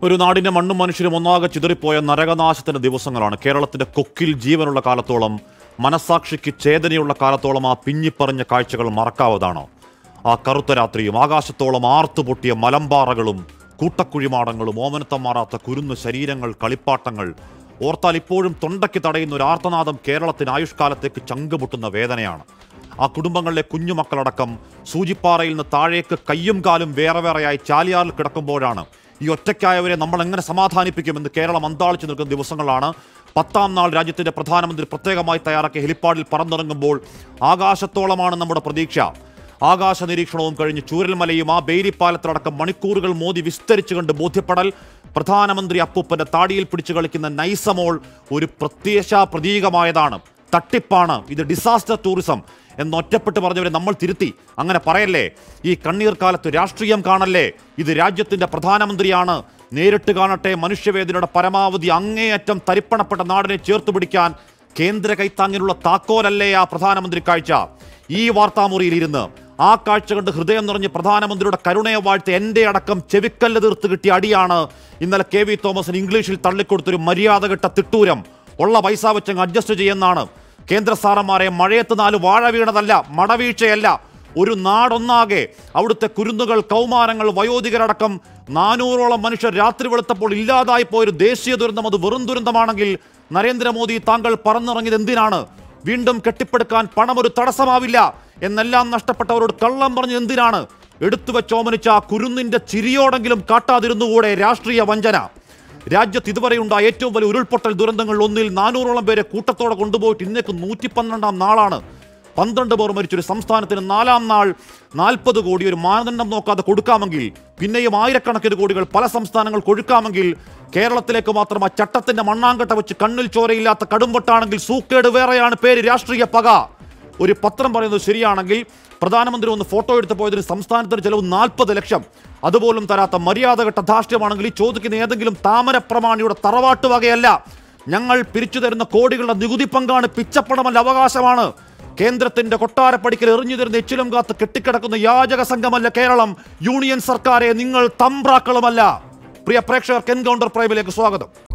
ഒരു നാടിന്റെ മണ്ണും മനുഷ്യരും ഒന്നാകെ ചിതറിപ്പോയ നരകനാശത്തിന്റെ ദിവസങ്ങളാണ് കേരളത്തിന്റെ കൊക്കിൽ ജീവനുള്ള കാലത്തോളം മനസാക്ഷിക്ക് ചേതനയുള്ള കാലത്തോളം ആ പിഞ്ഞിപ്പറഞ്ഞ കാഴ്ചകൾ മറക്കാവതാണ് ആ കറുത്ത രാത്രിയും ആകാശത്തോളം ആർത്തുപൊട്ടിയ മലമ്പാറകളും കൂട്ടക്കുഴിമാടങ്ങളും ഓമനത്തം മാറാത്ത കുരുന്ന് ശരീരങ്ങൾ കളിപ്പാട്ടങ്ങൾ ഓർത്താൽ ഇപ്പോഴും തൊണ്ടയ്ക്ക് തടയുന്ന ഒരു ആർത്തനാദം കേരളത്തിന് ആയുഷ്കാലത്തേക്ക് ചങ്കുപൊട്ടുന്ന വേദനയാണ് ആ കുടുംബങ്ങളിലെ കുഞ്ഞുമക്കളടക്കം സൂചിപ്പാറയിൽ നിന്ന് താഴേക്ക് കയ്യും കാലും വേറെ വേറെയായി ചാലിയാറിൽ കിടക്കുമ്പോഴാണ് ഈ ഒറ്റയ്ക്കായവരെ നമ്മൾ എങ്ങനെ സമാധാനിപ്പിക്കുമെന്ന് കേരളം അന്താളിച്ചു നിൽക്കുന്ന ദിവസങ്ങളാണ് പത്താം നാൾ രാജ്യത്തിന്റെ പ്രധാനമന്ത്രി പ്രത്യേകമായി തയ്യാറാക്കിയ ഹെലിപ്പാഡിൽ പറന്നിറങ്ങുമ്പോൾ ആകാശത്തോളമാണ് നമ്മുടെ പ്രതീക്ഷ ആകാശ നിരീക്ഷണവും കഴിഞ്ഞ് ചൂരൽമലയും ആ ബേരിപ്പാലത്തിലടക്കം മണിക്കൂറുകൾ മോദി വിസ്തരിച്ചു കണ്ട് ബോധ്യപ്പെടൽ പ്രധാനമന്ത്രി അപ്പൂപ്പന്റെ താടിയിൽ പിടിച്ചു കളിക്കുന്ന നൈസമോൾ ഒരു പ്രത്യേക പ്രതീകമായതാണ് തട്ടിപ്പാണ് ഇത് ഡിസാസ്റ്റർ ടൂറിസം എന്ന് ഒറ്റപ്പെട്ട് പറഞ്ഞവരെ നമ്മൾ തിരുത്തി അങ്ങനെ പറയല്ലേ ഈ കണ്ണീർ കാലത്ത് രാഷ്ട്രീയം കാണല്ലേ ഇത് രാജ്യത്തിന്റെ പ്രധാനമന്ത്രിയാണ് നേരിട്ട് കാണട്ടെ മനുഷ്യവേദനയുടെ പരമാവധി അങ്ങേയറ്റം തരിപ്പണപ്പെട്ട നാടിനെ ചേർത്ത് പിടിക്കാൻ കേന്ദ്ര കൈത്താങ്ങിനുള്ള താക്കോലല്ലേ ആ പ്രധാനമന്ത്രി കാഴ്ച ഈ വാർത്താമുറിയിൽ ഇരുന്ന് ആ കാഴ്ച കണ്ട് ഹൃദയം നിറഞ്ഞ് പ്രധാനമന്ത്രിയുടെ കരുണയെ വാഴ്ത്തി എൻ്റെ അടക്കം ചെവിക്കല്ല് തീർത്ത് കിട്ടിയ അടിയാണ് ഇന്നലെ കെ വി തോമസിന് ഇംഗ്ലീഷിൽ തള്ളിക്കൊടുത്തൊരു മര്യാദ കെട്ട തിട്ടൂരം ഉള്ള പൈസ വെച്ചങ്ങ് അഡ്ജസ്റ്റ് ചെയ്യുന്നതാണ് കേന്ദ്ര സാറന്മാരെ മഴയത്ത് നാല് വാഴ വീണതല്ല മടവീഴ്ചയല്ല ഒരു നാടൊന്നാകെ അവിടുത്തെ കുരുന്നുകൾ കൗമാരങ്ങൾ വയോധികരടക്കം നാനൂറോളം മനുഷ്യർ രാത്രി വെളുത്തപ്പോൾ ഇല്ലാതായി പോയൊരു ദേശീയ ദുരന്തം അത് വെറും ദുരന്തമാണെങ്കിൽ നരേന്ദ്രമോദി താങ്കൾ പറന്നിറങ്ങിയത് എന്തിനാണ് വീണ്ടും കെട്ടിപ്പടുക്കാൻ പണം ഒരു തടസ്സമാവില്ല എന്നെല്ലാം നഷ്ടപ്പെട്ടവരോട് കള്ളം പറഞ്ഞത് എന്തിനാണ് എടുത്തു വെച്ചോമനിച്ച ആ കുരുന്നിന്റെ ചിരിയോടെങ്കിലും കാട്ടാതിരുന്നുകൂടെ രാഷ്ട്രീയ വഞ്ചന രാജ്യത്ത് ഇതുവരെയുണ്ടായ ഏറ്റവും വലിയ ഉരുൾപൊട്ടൽ ദുരന്തങ്ങളിൽ ഒന്നിൽ നാനൂറോളം പേരെ കൂട്ടത്തോടെ കൊണ്ടുപോയിട്ട് ഇന്നേക്ക് നൂറ്റി പന്ത്രണ്ടാം നാളാണ് പന്ത്രണ്ട് പേർ മരിച്ചൊരു സംസ്ഥാനത്തിന് നാലാം നാൾ നാൽപ്പത് കോടി ഒരു മാനദണ്ഡം നോക്കാതെ കൊടുക്കാമെങ്കിൽ പിന്നെയും ആയിരക്കണക്കിന് കോടികൾ പല സംസ്ഥാനങ്ങൾക്ക് ഒഴുക്കാമെങ്കിൽ കേരളത്തിലേക്ക് മാത്രം ആ ചട്ടത്തിന്റെ മണ്ണാങ്കട്ട വെച്ച് കണ്ണിൽ ചോരയില്ലാത്ത കടുംപൊട്ടാണെങ്കിൽ സൂക്കേട് വേറെയാണ് പേര് രാഷ്ട്രീയ പക ഒരു പത്രം പറയുന്നത് ശരിയാണെങ്കിൽ പ്രധാനമന്ത്രി ഒന്ന് ഫോട്ടോ എടുത്ത് പോയതിന് സംസ്ഥാനത്തിന് ചെലവ് നാൽപ്പത് ലക്ഷം അതുപോലും തരാത്ത മര്യാദഘട്ട ധാർഷ്ട്യമാണെങ്കിൽ ഈ ചോദിക്കുന്ന ഏതെങ്കിലും താമരപ്രമാണിയുടെ തറവാട്ട് വകയല്ല ഞങ്ങൾ പിരിച്ചു തരുന്ന കോടികളുടെ നികുതി പങ്കാണ് പിച്ചപ്പണമല്ല അവകാശമാണ് കേന്ദ്രത്തിന്റെ കൊട്ടാരപ്പടിക്കൽ എറിഞ്ഞു തരുന്ന എച്ചിലും കാത്ത് കെട്ടിക്കിടക്കുന്ന യാചക സംഘമല്ല കേരളം യൂണിയൻ സർക്കാരെ നിങ്ങൾ തമ്പ്രാക്കളുമല്ല പ്രിയ പ്രേക്ഷകർക്ക് എൻകൗണ്ടർ പ്രൈമിലേക്ക് സ്വാഗതം